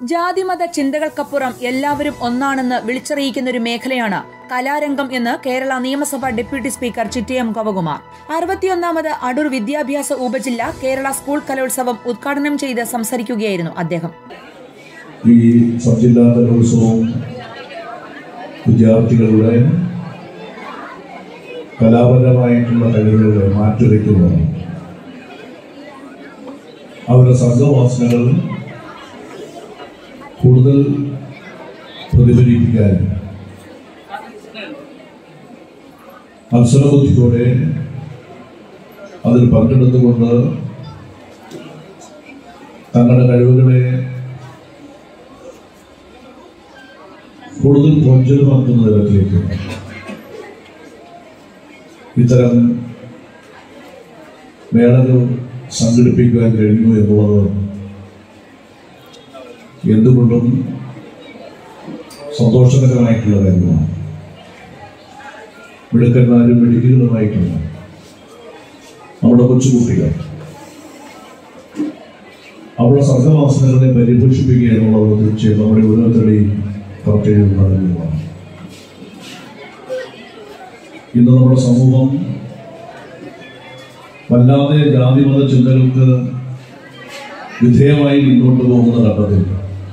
ജാതിമത ചിന്തകൾക്കപ്പുറം എല്ലാവരും ഒന്നാണെന്ന് വിളിച്ചറിയിക്കുന്ന ഒരു മേഖലയാണ് കലാരംഗം എന്ന് കേരള നിയമസഭ ഡെപ്യൂട്ടി സ്പീക്കർ ചിറ്റയം ഗോപകുമാർ അറുപത്തിയൊന്നാമത് അടൂർ വിദ്യാഭ്യാസ ഉപജില്ല കേരള സ്കൂൾ കലോത്സവം ഉദ്ഘാടനം ചെയ്ത് സംസാരിക്കുകയായിരുന്നു അദ്ദേഹം ഈ സബ് ജില്ലാ കലോത്സവം വിദ്യാർത്ഥികളുടെ കലാപരമായിട്ടുള്ള കഴിവുകളെ മാറ്റുരയ്ക്കുന്നതാണ് അവരുടെ സർഗവാസനകൾ കൂടുതൽ പ്രതിഫലിപ്പിക്കാൻ അവസരബുദ്ധിയോടെ അതിൽ പങ്കെടുത്തുകൊണ്ട് തങ്ങളുടെ കഴിവുകളെ കൂടുതൽ പ്രോജ്വലമാക്കുന്ന തരത്തിലേക്ക് ഇത്തരം മേളകൾ സംഘടിപ്പിക്കുവാൻ കഴിഞ്ഞു എന്നുള്ളത് എന്തുകൊണ്ടും സന്തോഷകരമായിട്ടുള്ള കാര്യമാണ് മിടുക്കന്മാരും മിടുക്കികളുമായിട്ടുള്ള നമ്മുടെ കൊച്ചുകുട്ടികൾ അവരുടെ സർഗവാസനകളെ പരിപോഷിപ്പിക്കുക എന്നുള്ളത് തീർച്ചയായും നമ്മുടെ ഓരോരുത്തരുടെയും പ്രത്യേക കാര്യമാണ് ഇന്ന് നമ്മുടെ സമൂഹം വല്ലാതെ ജാതിമത ചിന്തകൾക്ക് വിധേയമായി മുന്നോട്ട് പോകുന്ന ഘട്ടത്തിൽ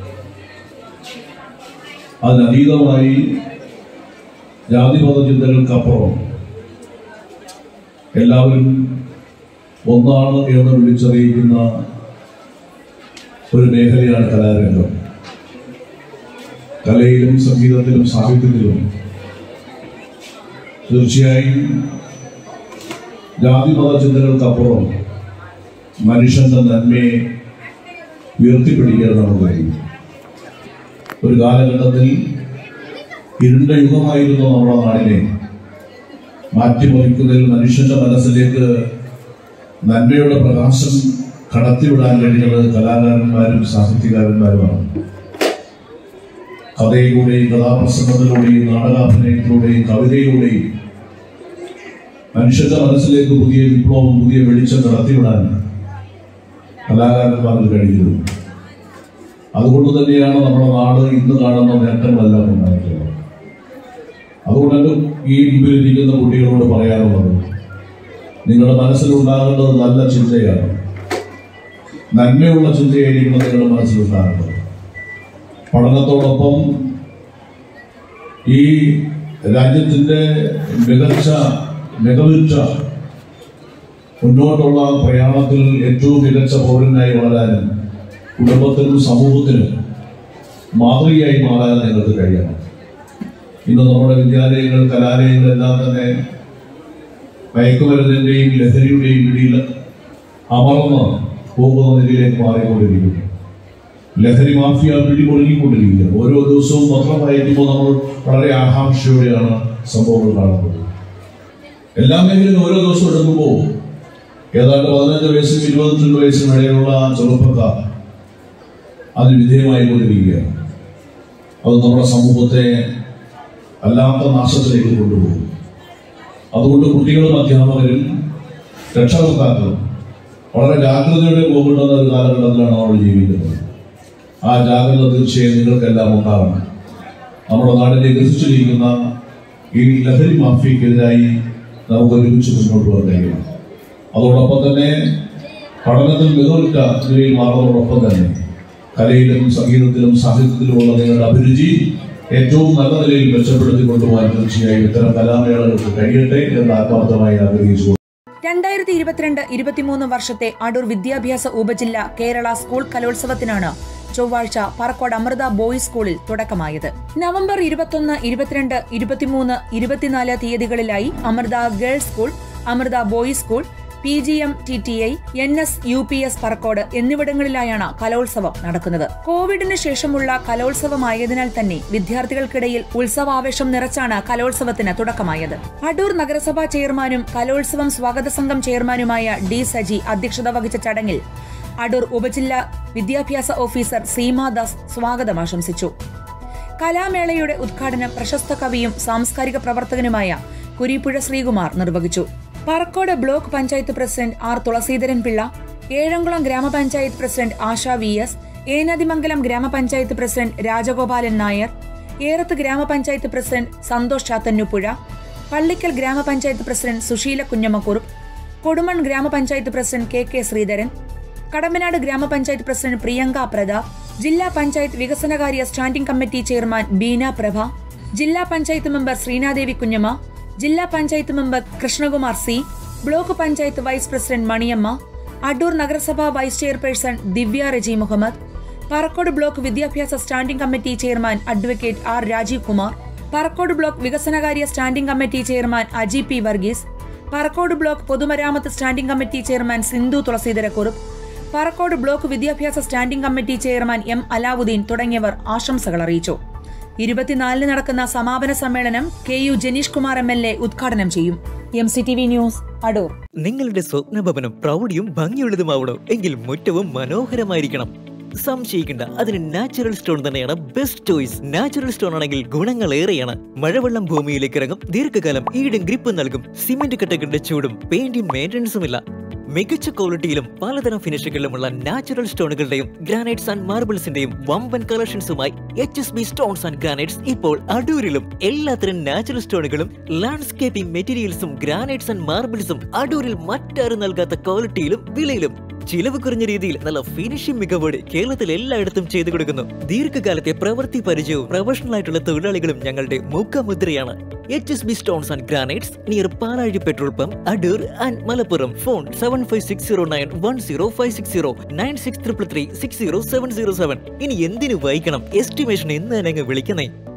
അതിനതീതമായി ജാതിമത ചിന്തകൾക്കപ്പുറം എല്ലാവരും ഒന്നാണ് എന്ന് വിളിച്ചറിയിക്കുന്ന ഒരു മേഖലയാണ് കലാരംഗം കലയിലും സംഗീതത്തിലും സാഹിത്യത്തിലും തീർച്ചയായും ജാതിമത ചിന്തകൾക്കപ്പുറം മനുഷ്യന്റെ നന്മയെ ഉയർത്തിപ്പിടിക്കാൻ നമുക്ക് കഴിയും ഒരു കാലഘട്ടത്തിൽ ഇരുണ്ട യുഗമായിരുന്നു നമ്മുടെ നാടിനെ മാറ്റിമറിക്കുന്നതിൽ മനുഷ്യന്റെ മനസ്സിലേക്ക് നന്മയുടെ പ്രകാശം കടത്തിവിടാൻ കഴിഞ്ഞത് കലാകാരന്മാരും സാഹിത്യകാരന്മാരുമാണ് കഥയിലൂടെയും കഥാപ്രസംഗത്തിലൂടെയും നാടകാഭിനയത്തിലൂടെയും കവിതയിലൂടെയും മനുഷ്യന്റെ മനസ്സിലേക്ക് പുതിയ വിപ്ലവം പുതിയ വെളിച്ചം കടത്തിവിടാൻ കലാകാരന്മാർക്ക് കഴിഞ്ഞത് അതുകൊണ്ട് തന്നെയാണ് നമ്മുടെ നാട് ഇന്ന് കാണുന്ന നേട്ടങ്ങളെല്ലാം ഉണ്ടായിട്ടുള്ളത് അതുകൊണ്ടല്ല ഈ മുമ്പിലിരിക്കുന്ന കുട്ടികളോട് പറയാനുള്ളത് നിങ്ങളുടെ മനസ്സിലുണ്ടാകേണ്ടത് നല്ല ചിന്തയാണ് നന്മയുള്ള ചിന്തയായിരിക്കണം നിങ്ങളുടെ മനസ്സിലുണ്ടാകേണ്ടത് പഠനത്തോടൊപ്പം ഈ രാജ്യത്തിന്റെ മികച്ച മികവുറ്റ മുന്നോട്ടുള്ള പ്രയാണത്തിൽ ഏറ്റവും മികച്ച പൗരനായി വളരാനും കുടുംബത്തിനും സമൂഹത്തിനും മാതൃകയായി മാറാൻ നിങ്ങൾക്ക് കഴിയണം ഇന്ന് നമ്മുടെ വിദ്യാലയങ്ങൾ കലാലയങ്ങളെല്ലാം തന്നെ മയക്കുമരുന്നിന്റെയും ലഹരിയുടെയും പിടിയിൽ അമർന്ന് പോകുന്ന നിലയിലേക്ക് മാറിക്കൊണ്ടിരിക്കുന്നു ലഹരി മാഫിയ പിടികൊടുങ്ങിക്കൊണ്ടിരിക്കുകയാണ് ഓരോ ദിവസവും പത്രം വായിക്കുമ്പോൾ നമ്മൾ വളരെ ആകാംക്ഷയോടെയാണ് സംഭവങ്ങൾ കാണുന്നത് എല്ലാ മേഖലയിലും ഓരോ ദിവസവും എടുക്കുമ്പോൾ ഏതാണ്ട് പതിനഞ്ച് വയസ്സും ഇരുപത്തിരണ്ട് വയസ്സും ഇടയിലുള്ള ചെറുപ്പക്കാർ അതിന് വിധേയമായി കൊണ്ടിരിക്കുകയാണ് അത് നമ്മുടെ സമൂഹത്തെ അല്ലാത്ത നാശത്തിലേക്ക് കൊണ്ടുപോകും അതുകൊണ്ട് കുട്ടികളും അധ്യാപകരും രക്ഷകർത്താക്കളും വളരെ ജാഗ്രതയോടെ പോകേണ്ടുന്ന ഒരു കാലഘട്ടത്തിലാണ് നമ്മൾ ജീവിക്കുന്നത് ആ ജാഗ്രത തീർച്ചയായും നിങ്ങൾക്കെല്ലാം ഉണ്ടാകണം നമ്മുടെ നാടിനെ ഗ്രസിച്ചിരിക്കുന്ന ഈ ലഹരി മാഫിയക്കെതിരായി നമുക്ക് ഒരുമിച്ച് മുന്നോട്ട് പോകാൻ കഴിയണം അതോടൊപ്പം തന്നെ പഠനത്തിൽ മികവുറ്റ നിലയിൽ മാറുന്നതോടൊപ്പം തന്നെ കലയിലും സംഗീതത്തിലും സാഹിത്യത്തിലുമുള്ള നിങ്ങളുടെ അഭിരുചി ഏറ്റവും നല്ല നിലയിൽ മെച്ചപ്പെടുത്തി കൊണ്ടുപോകാൻ തീർച്ചയായും ഇത്തരം കലാമേളകൾക്ക് കഴിയട്ടെ എന്ന് ആത്മാർത്ഥമായി ആഗ്രഹിച്ചു രണ്ടായിരത്തി ഇരുപത്തിരണ്ട് ഇരുപത്തിമൂന്ന് വർഷത്തെ അടൂർ വിദ്യാഭ്യാസ ഉപജില്ല കേരള സ്കൂൾ കലോത്സവത്തിനാണ് ചൊവ്വാഴ്ച പറക്കോട് അമൃത ബോയ്സ് സ്കൂളിൽ തുടക്കമായത് നവംബർ ഇരുപത്തൊന്ന് ഇരുപത്തിരണ്ട് ഇരുപത്തിമൂന്ന് ഇരുപത്തിനാല് തീയതികളിലായി Amrita girls school Amrita boys school P G M T T I N S U P S Parakode എന്നിവിടങ്ങളിലായാണ് കലോത്സവം നടക്കുന്നത് കോവിഡിന് ശേഷമുള്ള കലോത്സവമായതിനാൽ തന്നെ വിദ്യാർത്ഥികൾക്കിടയിൽ ഉത്സവാവേശം നിറച്ചാണ് കലോത്സവത്തിന് തുടക്കമായത് അടൂർ നഗരസഭാ ചെയർമാനും കലോത്സവം സ്വാഗത സംഘം ചെയർമാനുമായ ഡി സജി അധ്യക്ഷത വഹിച്ച ചടങ്ങിൽ അടൂർ ഉപജില്ല വിദ്യാഭ്യാസ ഓഫീസർ സീമാദാസ് സ്വാഗതം ആശംസിച്ചു കലാമേളയുടെ ഉദ്ഘാടനം പ്രശസ്ത കവിയും സാംസ്കാരിക പ്രവർത്തകനുമായ കുരിപ്പുഴ ശ്രീകുമാർ നിർവഹിച്ചു Parakode block panchayat president R Thulaseedharan Pillai Ezhamkulam grama panchayat president Asha V S Enadimangalam grama panchayat president Rajagopalan Nair ഏറത്ത് ഗ്രാമപഞ്ചായത്ത് പ്രസിഡന്റ് സന്തോഷ് ചാത്തന്നുപുഴ പള്ളിക്കൽ ഗ്രാമപഞ്ചായത്ത് president Susheela Kunjammakurup Kodumon grama panchayat president K K Sreedharan Kadampanad grama panchayat president Priyanka Prathap ജില്ലാ പഞ്ചായത്ത് വികസനകാര്യ standing committee chairman Beena Prabha ജില്ലാ പഞ്ചായത്ത് മെമ്പർ ശ്രീനാദേവി കുഞ്ഞമ്മ ജില്ലാ panchayat member Krishnakumar C block panchayat vice president Maniyamma Adoor നഗരസഭ vice chairperson Divya Reji Muhammad Parakode block വിദ്യാഭ്യാസ standing committee chairman advocate R Rajeev Kumar Parakode block വികസനകാര്യ standing committee chairman Aji P Varghese Parakode block പൊതുമരാമത്ത് standing committee chairman Sindhu Thulaseedhara Kurup Parakode block വിദ്യാഭ്യാസ standing committee chairman M Alavudeen തുടങ്ങിയവർ ആശംസകൾ അറിയിച്ചു ഇരുപത്തിനാലിന് നടക്കുന്ന സമാപന സമ്മേളനം K U Janeesh Kumar M L A ഉദ്ഘാടനം ചെയ്യും M C T V news Adoor നിങ്ങളുടെ സ്വപ്ന ഭവനം പ്രൗഢിയും ഭംഗിയുള്ളതുമാവണോ എങ്കിൽ മുറ്റവും മനോഹരമായിരിക്കണം സംശയിക്കേണ്ട അതിന് നാച്ചുറൽ സ്റ്റോൺ തന്നെയാണ് ബെസ്റ്റ് ചോയ്സ് നാച്ചുറൽ സ്റ്റോൺ ആണെങ്കിൽ ഗുണങ്ങൾ ഏറെയാണ് മഴവെള്ളം ഭൂമിയിലേക്ക് ഇറങ്ങും ദീർഘകാലം ഈടും ഗ്രിപ്പ് നൽകും സിമന്റ് കട്ടകളുടെ ചൂടും പെയിന്റും മെയിൻ്റനൻസും ഇല്ല മികച്ച ക്വാളിറ്റിയിലും പലതരം ഫിനിഷുകളിലുമുള്ള നാച്ചുറൽ സ്റ്റോണുകളുടെയും ഗ്രാനൈറ്റ്സ് ആൻഡ് മാർബിൾസിന്റെയും വമ്പൻ കളക്ഷൻസുമായി H S B stones and granites ഇപ്പോൾ അടൂരിലും എല്ലാത്തരം നാച്ചുറൽ സ്റ്റോണുകളും ലാൻഡ്സ്കേപ്പിംഗ് മെറ്റീരിയൽസും ഗ്രാനൈറ്റ്സ് ആൻഡ് മാർബിൾസും അടൂരിൽ മറ്റാരും നൽകാത്ത ക്വാളിറ്റിയിലും വിലയിലും ചിലവ് കുറഞ്ഞ രീതിയിൽ നല്ല ഫിനിഷിംഗ് മികവോടെ കേരളത്തിൽ എല്ലായിടത്തും ചെയ്തു കൊടുക്കുന്നു ദീർഘകാലത്തെ പ്രവൃത്തി പരിചയവും പ്രൊഫഷണൽ ആയിട്ടുള്ള തൊഴിലാളികളും ഞങ്ങളുടെ മുഖമുദ്രയാണ് H S B stones and granites near Palazhi petrol pump Adoor and Malappuram phone seven five six zero nine one zero five six zero nine six triple three six zero seven zero seven ഇനി എന്തിനു വൈകണം estimation എന്ന് തന്നെ അങ്ങ് വിളിക്കുന്നേ